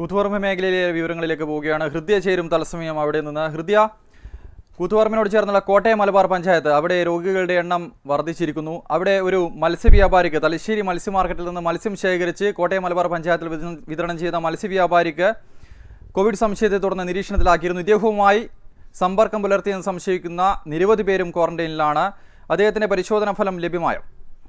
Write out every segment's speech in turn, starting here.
കൂത്തുപറമ്പ് മേഖലയിലെ വിവരങ്ങളിലേക്ക് പോവുകയാണ് ഹൃദയ ചേരും തത്സമയം അവിടെ നിന്ന് ഹൃദയ കൂത്തുപറമ്പിനോട് ചേർന്നുള്ള കോട്ടയം മലബാർ പഞ്ചായത്ത് അവിടെ രോഗികളുടെ എണ്ണം വർദ്ധിച്ചിരിക്കുന്നു അവിടെ ഒരു മത്സ്യവ്യാപാരിക്ക് തലശ്ശേരി മത്സ്യ മാർക്കറ്റിൽ നിന്ന് മത്സ്യം ശേഖരിച്ച് കോട്ടയം മലബാർ പഞ്ചായത്തിൽ വിതരണം- വിതരണം ചെയ്ത മത്സ്യവ്യാപാരിക്ക് കോവിഡ് സംശയത്തെ തുടർന്ന് നിരീക്ഷണത്തിലാക്കിയിരുന്നു ഇദ്ദേഹവുമായി സമ്പർക്കം പുലർത്തിയെന്ന് സംശയിക്കുന്ന നിരവധി പേരും ക്വാറന്റൈനിലാണ് അദ്ദേഹത്തിന്റെ പരിശോധനാ ഫലം ലഭ്യമായോ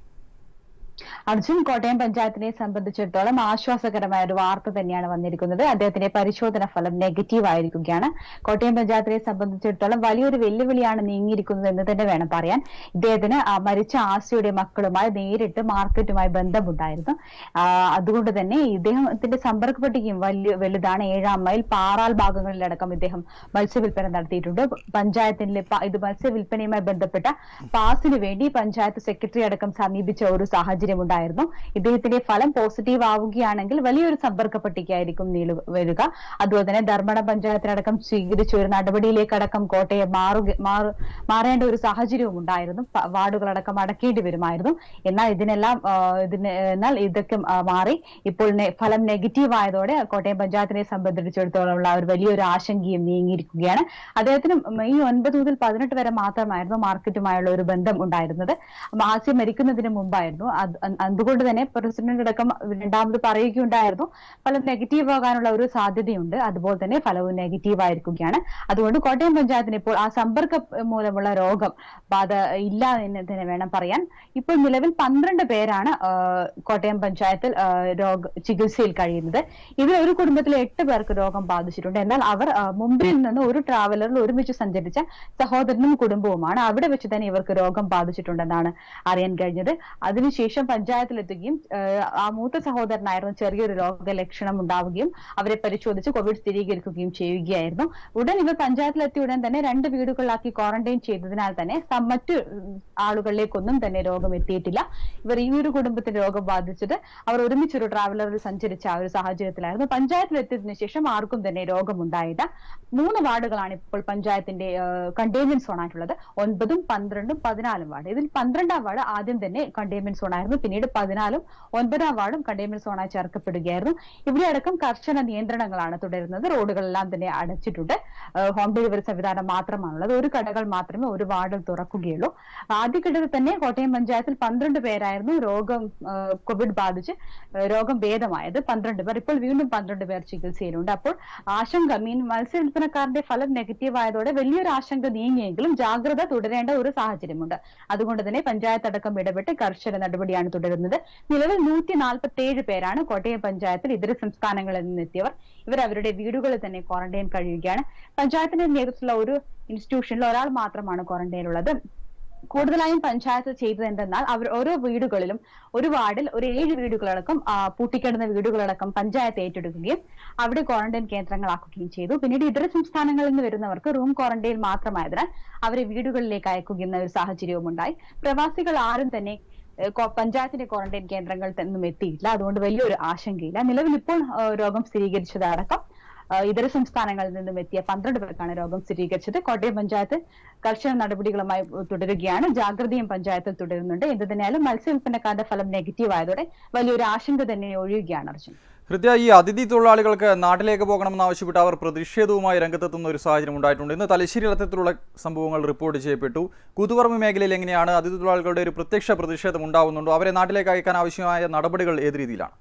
അർജുൻ കോട്ടയം പഞ്ചായത്തിനെ സംബന്ധിച്ചിടത്തോളം ആശ്വാസകരമായ ഒരു വാർത്ത തന്നെയാണ് വന്നിരിക്കുന്നത് അദ്ദേഹത്തിന്റെ പരിശോധന ഫലം നെഗറ്റീവ് ആയിരിക്കുകയാണ് കോട്ടയം പഞ്ചായത്തിനെ സംബന്ധിച്ചിടത്തോളം വലിയൊരു വെല്ലുവിളിയാണ് നീങ്ങിയിരിക്കുന്നത് എന്ന് തന്നെ വേണം പറയാൻ ഇദ്ദേഹത്തിന് ആ മരിച്ച ആസിയുടെ മക്കളുമായി നേരിട്ട് മാർക്കറ്റുമായി ബന്ധമുണ്ടായിരുന്നു ആ, അതുകൊണ്ട് തന്നെ ഇദ്ദേഹത്തിന്റെ സമ്പർക്ക പട്ടികയും വലിയ വലുതാണ് ഏഴാം മൈൽ പാറാൽ ഭാഗങ്ങളിലടക്കം ഇദ്ദേഹം മത്സ്യവില്പന നടത്തിയിട്ടുണ്ട് പഞ്ചായത്തിലെ പ- ഇത് മത്സ്യവില്പനയുമായി ബന്ധപ്പെട്ട പാസിന് വേണ്ടി പഞ്ചായത്ത് സെക്രട്ടറി അടക്കം സമീപിച്ച ഒരു സാഹചര്യം ഉണ്ടായിരുന്നു ഇദ്ദേഹത്തിന്റെ ഫലം പോസിറ്റീവ് ആവുകയാണെങ്കിൽ വലിയൊരു സമ്പർക്ക പട്ടികയായിരിക്കും നീളു വരിക അതുപോലെ തന്നെ ധർമ്മടം പഞ്ചായത്തിനടക്കം സ്വീകരിച്ച ഒരു നടപടിയിലേക്കടക്കം കോട്ടയം മാറുക മാറ- മാറേണ്ട ഒരു സാഹചര്യവും ഉണ്ടായിരുന്നു പ- വാർഡുകളടക്കം അടക്കേണ്ടി വരുമായിരുന്നു എന്നാൽ ഇതിനെല്ലാം ആ, ഇതിന് എന്നാൽ ഇതൊക്കെ ആ, മാറി ഇപ്പോൾ നെ- ഫലം നെഗറ്റീവ് ആയതോടെ കോട്ടയം പഞ്ചായത്തിനെ സംബന്ധിച്ചിടത്തോളം ഉള്ള ഒരു വലിയൊരു ആശങ്കയും നീങ്ങിയിരിക്കുകയാണ് അദ്ദേഹത്തിന് മെയ് ഒൻപത് മുതൽ പതിനെട്ട് വരെ മാത്രമായിരുന്നു മാർക്കറ്റുമായുള്ള ഒരു ബന്ധം ഉണ്ടായിരുന്നത് ഹാസ്യം മരിക്കുന്നതിന് മുമ്പായിരുന്നു അത് അ- അതുകൊണ്ട് തന്നെ പ്രസിഡന്റ് അടക്കം രണ്ടാമത് പറയുകയുണ്ടായിരുന്നു ഫലം നെഗറ്റീവ് ആകാനുള്ള ഒരു സാധ്യതയുണ്ട് അതുപോലെ തന്നെ ഫലവും നെഗറ്റീവ് ആയിരിക്കുകയാണ് അതുകൊണ്ട് കോട്ടയം പഞ്ചായത്തിന് ഇപ്പോൾ ആ സമ്പർക്ക മൂലമുള്ള രോഗം ബാധ ഇല്ല എന്ന് തന്നെ വേണം പറയാൻ ഇപ്പോൾ നിലവിൽ പന്ത്രണ്ട് പേരാണ് ആ, കോട്ടയം പഞ്ചായത്തിൽ ആ, രോഗ ചികിത്സയിൽ കഴിയുന്നത് ഇതിൽ ഒരു കുടുംബത്തിലെ എട്ട് പേർക്ക് രോഗം ബാധിച്ചിട്ടുണ്ട് എന്നാൽ അവർ ആ, മുംബൈയിൽ നിന്ന് ഒരു ട്രാവലറിൽ ഒരുമിച്ച് സഞ്ചരിച്ച സഹോദരനും കുടുംബവുമാണ് അവിടെ വെച്ച് തന്നെ ഇവർക്ക് രോഗം ബാധിച്ചിട്ടുണ്ടെന്നാണ് അറിയാൻ കഴിഞ്ഞത് അതിനുശേഷം പഞ്ചായത്തിലെത്തുകയും ആ, ആ മൂത്ത സഹോദരനായിരുന്നു ചെറിയൊരു രോഗലക്ഷണം ഉണ്ടാവുകയും അവരെ പരിശോധിച്ച് കോവിഡ് സ്ഥിരീകരിക്കുകയും ചെയ്യുകയായിരുന്നു ഉടൻ ഇവർ പഞ്ചായത്തിലെത്തിയ ഉടൻ തന്നെ രണ്ട് വീടുകളിലാക്കി ക്വാറന്റൈൻ ചെയ്തതിനാൽ തന്നെ സം- മറ്റു ഉം, ആളുകളിലേക്കൊന്നും തന്നെ രോഗം എത്തിയിട്ടില്ല ഇവർ ഈ ഒരു കുടുംബത്തിന് രോഗം ബാധിച്ചത് അവർ ഒരുമിച്ചൊരു ട്രാവലറിൽ സഞ്ചരിച്ച ആ ഒരു സാഹചര്യത്തിലായിരുന്നു പഞ്ചായത്തിലെത്തിയതിനു ശേഷം ആർക്കും തന്നെ രോഗമുണ്ടായില്ല മൂന്ന് വാർഡുകളാണ് ഇപ്പോൾ പഞ്ചായത്തിന്റെ കണ്ടെയ്ൻമെന്റ് സോൺ ആയിട്ടുള്ളത് ഒൻപതും പന്ത്രണ്ടും പതിനാലും വാർഡ് ഇതിൽ പന്ത്രണ്ടാം വാർഡ് ആദ്യം തന്നെ കണ്ടെയ്ൻമെന്റ് സോൺ ആയിരുന്നു പിന്നീട് പതിനാലും ഒൻപതാം വാർഡും കണ്ടെയ്ൻമെന്റ് സോണായി ചേർക്കപ്പെടുകയായിരുന്നു ഇവിടെ അടക്കം കർശന നിയന്ത്രണങ്ങളാണ് തുടരുന്നത് റോഡുകളെല്ലാം തന്നെ അടച്ചിട്ടുണ്ട് ഏഹ് ഹോം ഡെലിവറി സംവിധാനം മാത്രമാണുള്ളത് ഒരു കടകൾ മാത്രമേ ഒരു വാർഡിൽ തുറക്കുകയുള്ളൂ ആദ്യഘട്ടത്തിൽ തന്നെ കോട്ടയം പഞ്ചായത്തിൽ പന്ത്രണ്ട് പേരായിരുന്നു രോഗം ഏഹ് കോവിഡ് ബാധിച്ച് ഏഹ് രോഗം ഭേദമായത് പന്ത്രണ്ട് പേർ ഇപ്പോൾ വീണ്ടും പന്ത്രണ്ട് പേർ ചികിത്സയിലുണ്ട് അപ്പോൾ ആശങ്ക മീൻ മത്സ്യവില്പനക്കാരന്റെ ഫലം നെഗറ്റീവ് ആയതോടെ വലിയൊരു ആശങ്ക നീങ്ങിയെങ്കിലും ജാഗ്രത തുടരേണ്ട ഒരു സാഹചര്യമുണ്ട് അതുകൊണ്ട് തന്നെ പഞ്ചായത്ത് അടക്കം ഇടപെട്ട് കർശന നടപടിയാണ് തുടരുന്നത് നിലവിൽ നൂറ്റി നാൽപ്പത്തി ഏഴ് പേരാണ് കോട്ടയം പഞ്ചായത്തിൽ ഇതര സംസ്ഥാനങ്ങളിൽ നിന്നെത്തിയവർ ഇവർ അവരുടെ വീടുകളിൽ തന്നെ ക്വാറന്റൈൻ കഴിയുകയാണ് പഞ്ചായത്തിന്റെ നേതൃത്വത്തിലുള്ള ഒരു ഇൻസ്റ്റിറ്റ്യൂഷനിൽ ഒരാൾ മാത്രമാണ് ക്വാറന്റൈൻ ഉള്ളത് കൂടുതലായും പഞ്ചായത്ത് ചെയ്തത് എന്തെന്നാൽ അവർ ഓരോ വീടുകളിലും ഒരു വാർഡിൽ ഒരു ഏഴ് വീടുകളടക്കം ആ, പൂട്ടിക്കിടന്ന വീടുകളടക്കം പഞ്ചായത്ത് ഏറ്റെടുക്കുകയും അവിടെ ക്വാറന്റൈൻ കേന്ദ്രങ്ങളാക്കുകയും ചെയ്തു പിന്നീട് ഇതര സംസ്ഥാനങ്ങളിൽ നിന്ന് വരുന്നവർക്ക് റൂം ക്വാറന്റൈൻ മാത്രമായതിനാൽ അവരെ വീടുകളിലേക്ക് അയക്കുന്ന ഒരു സാഹചര്യവും ഉണ്ടായി പ്രവാസികൾ ആരും തന്നെ ഏഹ്, കോ- പഞ്ചായത്തിന്റെ ക്വാറന്റൈൻ കേന്ദ്രങ്ങളിൽ നിന്നും എത്തിയില്ല അതുകൊണ്ട് വലിയൊരു ആശങ്കയില്ല നിലവിൽ ഇപ്പോൾ ഏഹ്, രോഗം സ്ഥിരീകരിച്ചതടക്കം ഏഹ്, ഇതര സംസ്ഥാനങ്ങളിൽ നിന്നും എത്തിയ പന്ത്രണ്ട് പേർക്കാണ് രോഗം സ്ഥിരീകരിച്ചത് കോട്ടയം പഞ്ചായത്ത് കർശന നടപടികളുമായി തുടരുകയാണ് ജാഗ്രതയും പഞ്ചായത്തിൽ തുടരുന്നുണ്ട് എന്ത് തന്നെയാലും മത്സ്യവില്പനക്കാരുടെ ഫലം നെഗറ്റീവ് ആയതോടെ വലിയൊരു ആശങ്ക തന്നെ ഒഴിയുകയാണ് അർജുൻ ഹൃദയ ഈ അതിഥി തൊഴിലാളികൾക്ക് നാട്ടിലേക്ക് പോകണമെന്ന് ആവശ്യപ്പെട്ട് അവർ പ്രതിഷേധവുമായി രംഗത്തെത്തുന്ന ഒരു സാഹചര്യം ഉണ്ടായിട്ടുണ്ട് ഇന്ന് തലശ്ശേരി അത്തരത്തിലുള്ള സംഭവങ്ങൾ റിപ്പോർട്ട് ചെയ്യപ്പെട്ടു കൂത്തുപറമ്പ് മേഖലയിൽ എങ്ങനെയാണ് അതിഥി തൊഴിലാളികളുടെ ഒരു പ്രത്യക്ഷ പ്രതിഷേധം ഉണ്ടാവുന്നുണ്ടോ അവരെ നാട്ടിലേക്ക് അയക്കാൻ ആവശ്യമായ നടപടികൾ ഏത് രീതിയിലാണ്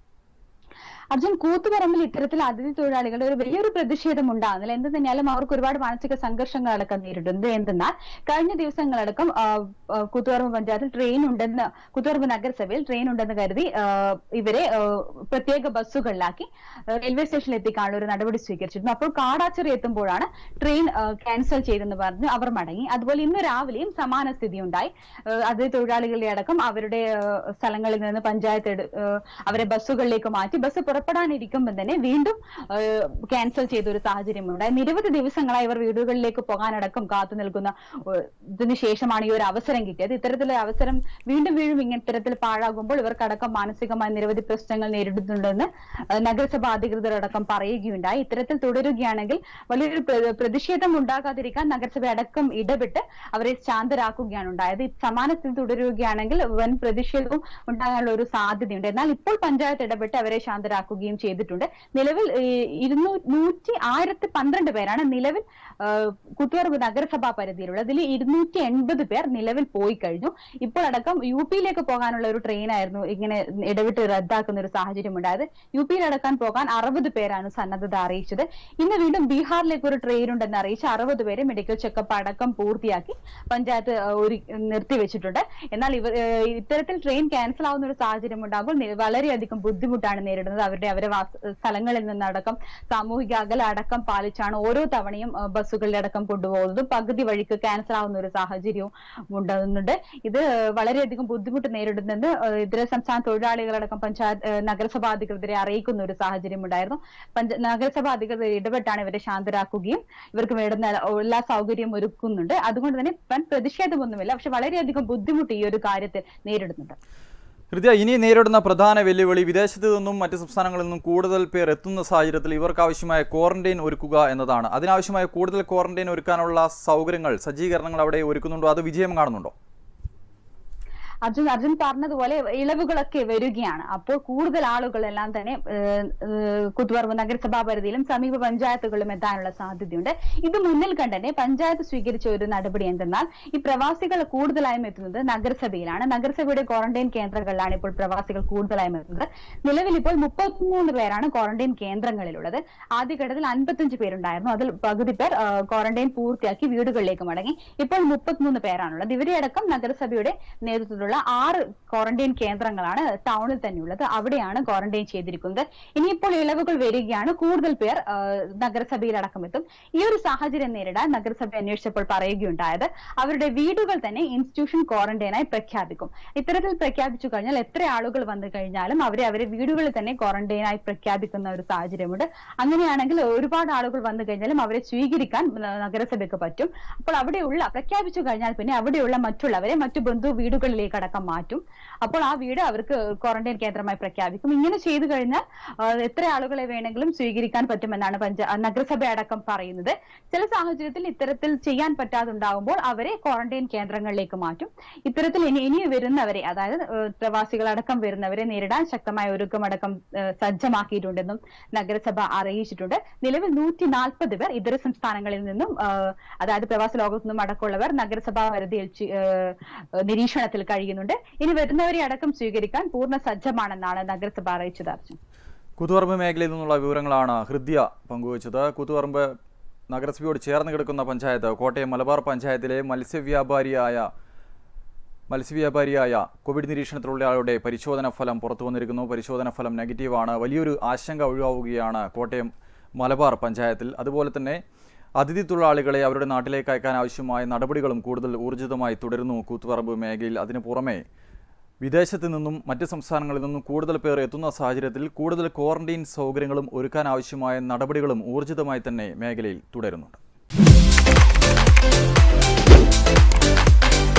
അർജുൻ കൂത്തുപറമ്പിൽ ഇത്തരത്തിൽ അതിഥി തൊഴിലാളികളുടെ ഒരു വലിയൊരു പ്രതിഷേധം ഉണ്ടാകുന്നില്ല എന്ത് തന്നെയാലും അവർക്ക് ഒരുപാട് മാനസിക സംഘർഷങ്ങളടക്കം നേരിടുന്നത് എന്തെന്നാൽ കഴിഞ്ഞ ദിവസങ്ങളടക്കം ആ, ആ, കൂത്തുപറമ്പ് പഞ്ചായത്തിൽ ട്രെയിൻ ഉണ്ടെന്ന് കൂത്തുപറമ്പ് നഗരസഭയിൽ ട്രെയിൻ ഉണ്ടെന്ന് കരുതി ആ, ഇവരെ ആ, പ്രത്യേക ബസ്സുകളിലാക്കി ആ, റെയിൽവേ സ്റ്റേഷനിൽ എത്തിക്കാനുള്ള ഒരു നടപടി സ്വീകരിച്ചിരുന്നു അപ്പോൾ കാടാച്ചിറി എത്തുമ്പോഴാണ് ട്രെയിൻ ആ, ക്യാൻസൽ ചെയ്തെന്ന് പറഞ്ഞ് അവർ മടങ്ങി അതുപോലെ ഇന്ന് രാവിലെയും സമാന സ്ഥിതി ഉണ്ടായി ആ, അതിഥി തൊഴിലാളികളുടെ അടക്കം അവരുടെ ആ, സ്ഥലങ്ങളിൽ നിന്ന് പഞ്ചായത്ത് എടു- ആ, അവരെ ബസ്സുകളിലേക്ക് മാറ്റി ബസ് പുറപ്പെടാനിരിക്കുമ്പോൾ തന്നെ വീണ്ടും ക്യാൻസൽ ചെയ്ത ഒരു സാഹചര്യമുണ്ടായി നിരവധി ദിവസങ്ങളായി ഇവർ വീടുകളിലേക്ക് പോകാനടക്കം കാത്തു നിൽക്കുന്ന ഏഹ്, ഇതിന് ശേഷമാണ് ഈ ഒരു അവസരം കിട്ടിയത് ഇത്തരത്തിലൊരു അവസരം വീണ്ടും വീണ്ടും ഇങ്ങനെ ഇത്തരത്തിൽ പാഴാകുമ്പോൾ ഇവർക്കടക്കം മാനസികമായ നിരവധി പ്രശ്നങ്ങൾ നേരിടുന്നുണ്ടെന്ന് ഏഹ്, നഗരസഭ അധികൃതർ അടക്കം പറയുകയുണ്ടായി ഇത്തരത്തിൽ തുടരുകയാണെങ്കിൽ വലിയൊരു പ്ര- പ്രതിഷേധം ഉണ്ടാകാതിരിക്കാൻ നഗരസഭ അടക്കം ഇടപെട്ട് അവരെ ശാന്തരാക്കുകയാണ് ഉണ്ടായത് ഈ സമാന സ്ഥിതി തുടരുകയാണെങ്കിൽ വൻ പ്രതിഷേധവും ഉണ്ടാകാനുള്ള ഒരു സാധ്യതയുണ്ട് എന്നാൽ ഇപ്പോൾ പഞ്ചായത്ത് ഇടപെട്ട് അവരെ ശാന്തരാക്കി ശാന്തരാക്കുകയും ചെയ്തിട്ടുണ്ട് നിലവിൽ ഈ ഇരുന്നൂ നൂറ്റി ആയിരത്തി പന്ത്രണ്ട് പേരാണ് നിലവിൽ ആ, കുത്തുപറമ്പ് നഗരസഭാ പരിധിയിലുള്ളത് ഇതിൽ ഇരുന്നൂറ്റി എൺപത് പേർ നിലവിൽ പോയി കഴിഞ്ഞു ഇപ്പോൾ അടക്കം യു പിയിലേക്ക് പോകാനുള്ള ഒരു ട്രെയിൻ ആയിരുന്നു ഇങ്ങനെ ഇടവിട്ട് റദ്ദാക്കുന്ന ഒരു സാഹചര്യം ഉണ്ടായത് യു പിയിൽ അടക്കാൻ പോകാൻ അറുപത് പേരാണ് സന്നദ്ധത അറിയിച്ചത് ഇന്ന് വീണ്ടും ബീഹാറിലേക്ക് ഒരു ട്രെയിൻ ഉണ്ടെന്ന് അറിയിച്ച് അറുപത് പേരെ മെഡിക്കൽ ചെക്കപ്പ് അടക്കം പൂർത്തിയാക്കി പഞ്ചായത്ത് ആ, ഒരു നിർത്തിവെച്ചിട്ടുണ്ട് എന്നാൽ ഇവർ ഏ, ഇത്തരത്തിൽ ട്രെയിൻ ക്യാൻസൽ ആവുന്ന ഒരു സാഹചര്യം ഉണ്ടാകുമ്പോൾ നി- വളരെയധികം ബുദ്ധിമുട്ടാണ് നേരിടുന്നത് അവരുടെ അവരെ വാസ- സ്ഥലങ്ങളിൽ നിന്നടക്കം സാമൂഹിക അകല അടക്കം പാലിച്ചാണ് ഓരോ തവണയും ആ, ബസ്സുകളിൽ അടക്കം കൊണ്ടുപോകുന്നതും പകുതി വഴിക്ക് ക്യാൻസൽ ആവുന്ന ഒരു സാഹചര്യവും ഉണ്ടാകുന്നുണ്ട് ഇത് വളരെയധികം ബുദ്ധിമുട്ട് നേരിടുന്നെന്ന് ആ, ഇതര സംസ്ഥാന തൊഴിലാളികളടക്കം പഞ്ചായത്ത് ആ, നഗരസഭാ അധികൃതരെ അറിയിക്കുന്ന ഒരു സാഹചര്യം ഉണ്ടായിരുന്നു പഞ്ച നഗരസഭാ അധികൃതർ ഇടപെട്ടാണ് ഇവരെ ശാന്തരാക്കുകയും ഇവർക്ക് വേണ്ടുന്ന എല്ലാ സൗകര്യവും ഒരുക്കുന്നുണ്ട് അതുകൊണ്ട് തന്നെ വൻ പ്രതിഷേധമൊന്നുമില്ല പക്ഷെ വളരെയധികം ബുദ്ധിമുട്ട് ഈ ഒരു കാര്യത്തിൽ നേരിടുന്നുണ്ട് ഹൃദയ ഇനി നേരിടുന്ന പ്രധാന വെല്ലുവിളി വിദേശത്ത് നിന്നും മറ്റ് സംസ്ഥാനങ്ങളിൽ നിന്നും കൂടുതൽ പേർ എത്തുന്ന സാഹചര്യത്തിൽ ഇവർക്ക് ആവശ്യമായ ക്വാറന്റൈൻ ഒരുക്കുക എന്നതാണ് അതിനാവശ്യമായ കൂടുതൽ ക്വാറന്റൈൻ ഒരുക്കാനുള്ള സൗകര്യങ്ങൾ സജ്ജീകരണങ്ങൾ അവിടെ ഒരുക്കുന്നുണ്ടോ അത് വിജയം കാണുന്നുണ്ടോ അർജുൻ അർജുൻ പറഞ്ഞതുപോലെ ഇളവുകളൊക്കെ വരികയാണ് അപ്പോൾ കൂടുതൽ ആളുകളെല്ലാം തന്നെ ഏഹ്, ഏഹ്, കുത്തുപറമ്പ് നഗരസഭാ പരിധിയിലും സമീപ പഞ്ചായത്തുകളിലും എത്താനുള്ള സാധ്യതയുണ്ട് ഇത് മുന്നിൽ കണ്ട് തന്നെ പഞ്ചായത്ത് സ്വീകരിച്ച ഒരു നടപടി എന്തെന്നാൽ ഈ പ്രവാസികൾ കൂടുതലായും എത്തുന്നത് നഗരസഭയിലാണ് നഗരസഭയുടെ ക്വാറന്റൈൻ കേന്ദ്രങ്ങളിലാണ് ഇപ്പോൾ പ്രവാസികൾ കൂടുതലായും എത്തുന്നത് നിലവിൽ ഇപ്പോൾ മുപ്പത്തിമൂന്ന് പേരാണ് ക്വാറന്റൈൻ കേന്ദ്രങ്ങളിലുള്ളത് ആദ്യഘട്ടത്തിൽ അൻപത്തഞ്ച് പേരുണ്ടായിരുന്നു അതിൽ പകുതി പേർ ആ, ക്വാറന്റൈൻ പൂർത്തിയാക്കി വീടുകളിലേക്ക് മടങ്ങി ഇപ്പോൾ മുപ്പത്തിമൂന്ന് പേരാണുള്ളത് ഇവരെ അടക്കം നഗരസഭയുടെ നേതൃത്വത്തിലുള്ള ആറ് ക്വാറന്റൈൻ കേന്ദ്രങ്ങളാണ് ടൗണിൽ തന്നെയുള്ളത് അവിടെയാണ് ക്വാറന്റൈൻ ചെയ്തിരിക്കുന്നത് ഇനിയിപ്പോൾ ഇളവുകൾ വരികയാണ് കൂടുതൽ പേർ ആ, നഗരസഭയിൽ അടക്കം എത്തും ഈ ഒരു സാഹചര്യം നേരിടാൻ നഗരസഭ അന്വേഷിച്ചപ്പോൾ പറയുകയുണ്ടായത് അവരുടെ വീടുകൾ തന്നെ ഇൻസ്റ്റിറ്റ്യൂഷൻ ക്വാറന്റൈനായി പ്രഖ്യാപിക്കും ഇത്തരത്തിൽ പ്രഖ്യാപിച്ചു കഴിഞ്ഞാൽ എത്ര ആളുകൾ വന്നു കഴിഞ്ഞാലും അവരെ അവരെ വീടുകളിൽ തന്നെ ക്വാറന്റൈനായി പ്രഖ്യാപിക്കുന്ന ഒരു സാഹചര്യമുണ്ട് അങ്ങനെയാണെങ്കിൽ ഒരുപാട് ആളുകൾ വന്നു കഴിഞ്ഞാലും അവരെ സ്വീകരിക്കാൻ ന- നഗരസഭയ്ക്ക് പറ്റും അപ്പോൾ അവിടെയുള്ള പ്രഖ്യാപിച്ചു കഴിഞ്ഞാൽ പിന്നെ അവിടെയുള്ള മറ്റുള്ളവരെ മറ്റു ബന്ധു വീടുകളിലേക്ക് അടക്കം മാറ്റും അപ്പോൾ ആ വീട് അവർക്ക് ക്വാറന്റൈൻ കേന്ദ്രമായി പ്രഖ്യാപിക്കും ഇങ്ങനെ ചെയ്തു കഴിഞ്ഞാൽ ആ, എത്ര ആളുകളെ വേണമെങ്കിലും സ്വീകരിക്കാൻ പറ്റുമെന്നാണ് പഞ്ച നഗരസഭ അടക്കം പറയുന്നത് ചില സാഹചര്യത്തിൽ ഇത്തരത്തിൽ ചെയ്യാൻ പറ്റാതുണ്ടാകുമ്പോൾ അവരെ ക്വാറന്റൈൻ കേന്ദ്രങ്ങളിലേക്ക് മാറ്റും ഇത്തരത്തിൽ ഇനി ഇനി വരുന്നവരെ അതായത് ഏഹ്, പ്രവാസികളടക്കം വരുന്നവരെ നേരിടാൻ ശക്തമായ ഒരുക്കമടക്കം ഏഹ്, സജ്ജമാക്കിയിട്ടുണ്ടെന്നും നഗരസഭ അറിയിച്ചിട്ടുണ്ട് നിലവിൽ നൂറ്റി നാൽപ്പത് പേർ ഇതര സംസ്ഥാനങ്ങളിൽ നിന്നും ഏഹ്, അതായത് പ്രവാസ ലോകത്തു നിന്നും അടക്കമുള്ളവർ നഗരസഭാ പരിധിയിൽ ചി- ഏഹ്, നിരീക്ഷണത്തിൽ കഴിയുന്നുണ്ട് ഇനി വരുന്നവരെ അടക്കം സ്വീകരിക്കാൻ പൂർണ്ണ സജ്ജമാണെന്നാണ് നഗരസഭ അറിയിച്ചത് അർജുൻ കൂത്തുപറമ്പ് മേഖലയിൽ നിന്നുള്ള വിവരങ്ങളാണ് ഹൃദ്യ പങ്കുവച്ചത് കൂത്തുപറമ്പ് നഗരസഭയോട് ചേർന്ന് കിടക്കുന്ന പഞ്ചായത്ത് കോട്ടയം മലബാർ പഞ്ചായത്തിലെ മത്സ്യവ്യാപാരിയായ മത്സ്യവ്യാപാരിയായ കോവിഡ് നിരീക്ഷണത്തിലുള്ള ആളുടെ പരിശോധന ഫലം പുറത്തു വന്നിരിക്കുന്നു പരിശോധന ഫലം നെഗറ്റീവാണ് വലിയൊരു ആശങ്ക ഒഴിവാവുകയാണ് കോട്ടയം മലബാർ പഞ്ചായത്തിൽ അതുപോലെ തന്നെ അതിഥി തൊഴിലാളികളെ അവരുടെ നാട്ടിലേക്ക് അയക്കാൻ ആവശ്യമായ നടപടികളും കൂടുതൽ ഊർജിതമായി തുടരുന്നു കൂത്തുപറമ്പ് മേഖലയിൽ അതിനു പുറമെ വിദേശത്ത് നിന്നും മറ്റ് സംസ്ഥാനങ്ങളിൽ നിന്നും കൂടുതൽ പേർ എത്തുന്ന സാഹചര്യത്തിൽ കൂടുതൽ ക്വാറന്റൈൻ സൗകര്യങ്ങളും ഒരുക്കാൻ ആവശ്യമായ നടപടികളും ഊർജിതമായി തന്നെ മേഖലയിൽ തുടരുന്നുണ്ട്